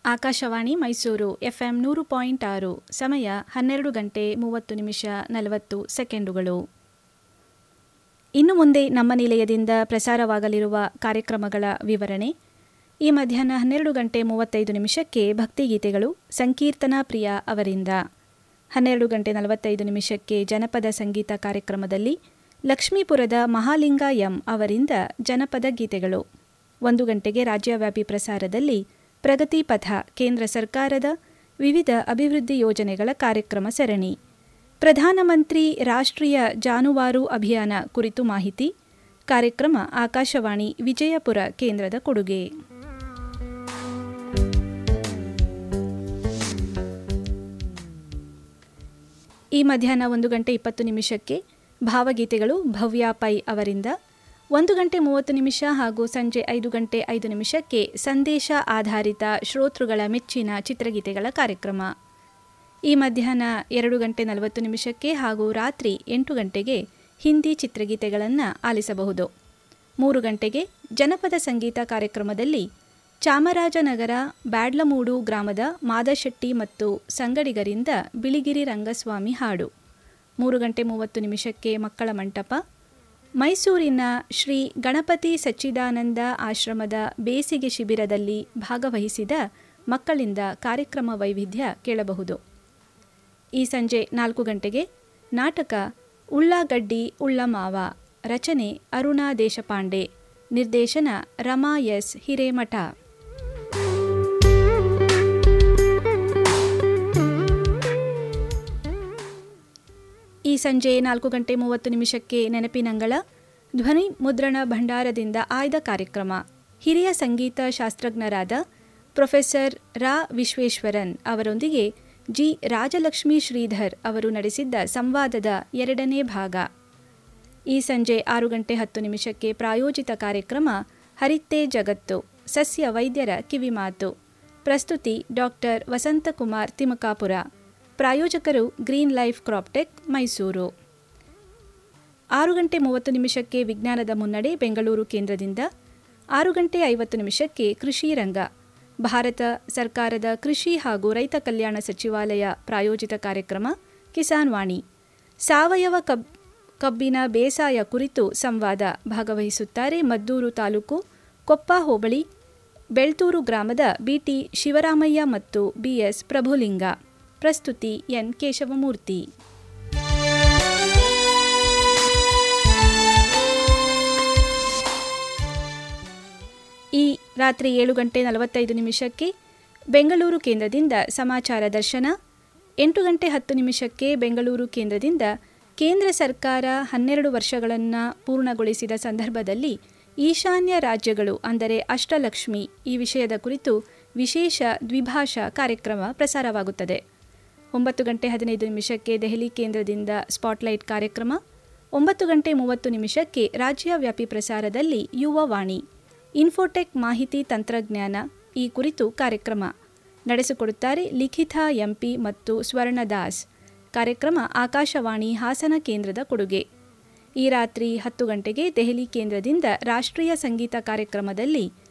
Akashvani Mysuru FM ನೂರು point ಆರು ಸಮಯ ಹನ್ನೆರಡು ಗಂಟೆ ಮೂವತ್ತು ನಿಮಿಷ ನಲವತ್ತು ಸೆಕೆಂಡುಗಳು ಇನ್ನು ಮುಂದೆ ನಮ್ಮ ನಿಲಯದಿಂದ ಪ್ರಸಾರವಾಗಲಿರುವ ಕಾರ್ಯಕ್ರಮಗಳ ವಿವರಣೆ ಈ ಮಧ್ಯಾಹ್ನ ಹನ್ನೆರಡು ಗಂಟೆ ಮೂವತ್ತೈದು ನಿಮಿಷಕ್ಕೆ ಭಕ್ತಿಗೀತೆಗಳು ಸಂಕೀರ್ತನಾ ಪ್ರಿಯ ಅವರಿಂದ ಹನ್ನೆರಡು ಗಂಟೆ ನಲವತ್ತೈದು ನಿಮಿಷಕ್ಕೆ ಜನಪದ ಸಂಗೀತ ಕಾರ್ಯಕ್ರಮದಲ್ಲಿ ಲಕ್ಷ್ಮೀಪುರದ ಮಹಾಲಿಂಗ ಎಂ ಅವರಿಂದ ಜನಪದ ಗೀತೆಗಳು ಒಂದು ಗಂಟೆಗೆ ರಾಜ್ಯವ್ಯಾಪಿ ಪ್ರಸಾರದಲ್ಲಿ ಪ್ರಗತಿ ಪಥ ಕೇಂದ್ರ ಸರ್ಕಾರದ ವಿವಿಧ ಅಭಿವೃದ್ಧಿ ಯೋಜನೆಗಳ ಕಾರ್ಯಕ್ರಮ ಸರಣಿ ಪ್ರಧಾನಮಂತ್ರಿ ರಾಷ್ಟ್ರೀಯ ಜಾನುವಾರು ಅಭಿಯಾನ ಕುರಿತು ಮಾಹಿತಿ ಕಾರ್ಯಕ್ರಮ ಆಕಾಶವಾಣಿ ವಿಜಯಪುರ ಕೇಂದ್ರದ ಕೊಡುಗೆ ಈ ಮಧ್ಯಾಹ್ನ ಒಂದು ಗಂಟೆ ಇಪ್ಪತ್ತು ನಿಮಿಷಕ್ಕೆ ಭಾವಗೀತೆಗಳು ಭವ್ಯ ಪೈ ಅವರಿಂದ ಒಂದು ಗಂಟೆ ಮೂವತ್ತು ನಿಮಿಷ ಹಾಗೂ ಸಂಜೆ ಐದು ಗಂಟೆ ಐದು ನಿಮಿಷಕ್ಕೆ ಸಂದೇಶ ಆಧಾರಿತ ಶ್ರೋತೃಗಳ ಮೆಚ್ಚಿನ ಚಿತ್ರಗೀತೆಗಳ ಕಾರ್ಯಕ್ರಮ ಈ ಮಧ್ಯಾಹ್ನ ಎರಡು ಗಂಟೆ ನಲವತ್ತು ನಿಮಿಷಕ್ಕೆ ಹಾಗೂ ರಾತ್ರಿ ಎಂಟು ಗಂಟೆಗೆ ಹಿಂದಿ ಚಿತ್ರಗೀತೆಗಳನ್ನು ಆಲಿಸಬಹುದು ಮೂರು ಗಂಟೆಗೆ ಜನಪದ ಸಂಗೀತ ಕಾರ್ಯಕ್ರಮದಲ್ಲಿ ಚಾಮರಾಜನಗರ ಬ್ಯಾಡ್ಲಮೂಡು ಗ್ರಾಮದ ಮಾದಶೆಟ್ಟಿ ಮತ್ತು ಸಂಗಡಿಗರಿಂದ ಬಿಳಿಗಿರಿ ರಂಗಸ್ವಾಮಿ ಹಾಡು ಮೂರು ಗಂಟೆ ಮೂವತ್ತು ನಿಮಿಷಕ್ಕೆ ಮಕ್ಕಳ ಮಂಟಪ ಮೈಸೂರಿನ ಶ್ರೀ ಗಣಪತಿ ಸಚ್ಚಿದಾನಂದ ಆಶ್ರಮದ ಬೇಸಿಗೆ ಶಿಬಿರದಲ್ಲಿ ಭಾಗವಹಿಸಿದ ಮಕ್ಕಳಿಂದ ಕಾರ್ಯಕ್ರಮ ವೈವಿಧ್ಯ ಕೇಳಬಹುದು ಈ ಸಂಜೆ ನಾಲ್ಕು ಗಂಟೆಗೆ ನಾಟಕ ಉಳ್ಳಾಗಡ್ಡಿ ಉಳ್ಳಮಾವ ರಚನೆ ಅರುಣಾ ದೇಶಪಾಂಡೆ ನಿರ್ದೇಶನ ರಮಾ ಎಸ್ ಹಿರೇಮಠ ಈ ಸಂಜೆ ನಾಲ್ಕು ಗಂಟೆ ಮೂವತ್ತು ನಿಮಿಷಕ್ಕೆ ನೆನಪಿನಂಗಳ ಧ್ವನಿ ಮುದ್ರಣ ಭಂಡಾರದಿಂದ ಆಯ್ದ ಕಾರ್ಯಕ್ರಮ ಹಿರಿಯ ಸಂಗೀತ ಶಾಸ್ತ್ರಜ್ಞರಾದ ಪ್ರೊಫೆಸರ್ ರಾ ವಿಶ್ವೇಶ್ವರನ್ ಅವರೊಂದಿಗೆ ಜಿ ರಾಜಲಕ್ಷ್ಮಿ ಶ್ರೀಧರ್ ಅವರು ನಡೆಸಿದ್ದ ಸಂವಾದದ ಎರಡನೇ ಭಾಗ ಈ ಸಂಜೆ ಆರು ಗಂಟೆ ಹತ್ತು ನಿಮಿಷಕ್ಕೆ ಪ್ರಾಯೋಜಿತ ಕಾರ್ಯಕ್ರಮ ಹರಿತ್ತೇ ಜಗತ್ತು ಸಸ್ಯ ವೈದ್ಯರ ಕಿವಿಮಾತು ಪ್ರಸ್ತುತಿ ಡಾಕ್ಟರ್ ವಸಂತಕುಮಾರ್ ತಿಮಕಾಪುರ ಪ್ರಾಯೋಜಕರು ಗ್ರೀನ್ ಲೈಫ್ ಕ್ರಾಪ್ಟೆಕ್ ಮೈಸೂರು ಆರು ಗಂಟೆ ಮೂವತ್ತು ನಿಮಿಷಕ್ಕೆ ವಿಜ್ಞಾನದ ಮುನ್ನಡೆ ಬೆಂಗಳೂರು ಕೇಂದ್ರದಿಂದ ಆರು ಗಂಟೆ ಐವತ್ತು ನಿಮಿಷಕ್ಕೆ ಕೃಷಿ ರಂಗ ಭಾರತ ಸರ್ಕಾರದ ಕೃಷಿ ಹಾಗೂ ರೈತ ಕಲ್ಯಾಣ ಸಚಿವಾಲಯ ಪ್ರಾಯೋಜಿತ ಕಾರ್ಯಕ್ರಮ ಕಿಸಾನ್ ವಾಣಿ ಸಾವಯವ ಕಬ್ ಕಬ್ಬಿನ ಬೇಸಾಯ ಕುರಿತು ಸಂವಾದ ಭಾಗವಹಿಸುತ್ತಾರೆ ಮದ್ದೂರು ತಾಲೂಕು ಕೊಪ್ಪ ಹೋಬಳಿ ಬೆಳ್ತೂರು ಗ್ರಾಮದ ಬಿಟಿ ಶಿವರಾಮಯ್ಯ ಮತ್ತು ಬಿಎಸ್ ಪ್ರಭುಲಿಂಗ ಪ್ರಸ್ತುತಿ ಎನ್ ಕೇಶವಮೂರ್ತಿ ಈ ರಾತ್ರಿ ಏಳು ಗಂಟೆ ನಲವತ್ತೈದು ನಿಮಿಷಕ್ಕೆ ಬೆಂಗಳೂರು ಕೇಂದ್ರದಿಂದ ಸಮಾಚಾರ ದರ್ಶನ ಎಂಟು ಗಂಟೆ ಹತ್ತು ನಿಮಿಷಕ್ಕೆ ಬೆಂಗಳೂರು ಕೇಂದ್ರದಿಂದ ಕೇಂದ್ರ ಸರ್ಕಾರ ಹನ್ನೆರಡು ವರ್ಷಗಳನ್ನು ಪೂರ್ಣಗೊಳಿಸಿದ ಸಂದರ್ಭದಲ್ಲಿ ಈಶಾನ್ಯ ರಾಜ್ಯಗಳು ಅಂದರೆ ಅಷ್ಟಲಕ್ಷ್ಮಿ ಈ ವಿಷಯದ ಕುರಿತು ವಿಶೇಷ ದ್ವಿಭಾಷಾ ಕಾರ್ಯಕ್ರಮ ಪ್ರಸಾರವಾಗುತ್ತದೆ ಒಂಬತ್ತು ಗಂಟೆ ಹದಿನೈದು ನಿಮಿಷಕ್ಕೆ ದೆಹಲಿ ಕೇಂದ್ರದಿಂದ ಸ್ಪಾಟ್ಲೈಟ್ ಕಾರ್ಯಕ್ರಮ ಒಂಬತ್ತು ಗಂಟೆ ಮೂವತ್ತು ನಿಮಿಷಕ್ಕೆ ರಾಜ್ಯವ್ಯಾಪಿ ಪ್ರಸಾರದಲ್ಲಿ ಯುವ ವಾಣಿ ಇನ್ಫೋಟೆಕ್ ಮಾಹಿತಿ ತಂತ್ರಜ್ಞಾನ ಈ ಕುರಿತು ಕಾರ್ಯಕ್ರಮ ನಡೆಸಿಕೊಡುತ್ತಾರೆ ಲಿಖಿತಾ ಎಂಪಿ ಮತ್ತು ಸ್ವರ್ಣದಾಸ್ ಕಾರ್ಯಕ್ರಮ ಆಕಾಶವಾಣಿ ಹಾಸನ ಕೇಂದ್ರದ ಕೊಡುಗೆ ಈ ರಾತ್ರಿ ಹತ್ತು ಗಂಟೆಗೆ ದೆಹಲಿ ಕೇಂದ್ರದಿಂದ ರಾಷ್ಟ್ರೀಯ ಸಂಗೀತ ಕಾರ್ಯಕ್ರಮದಲ್ಲಿ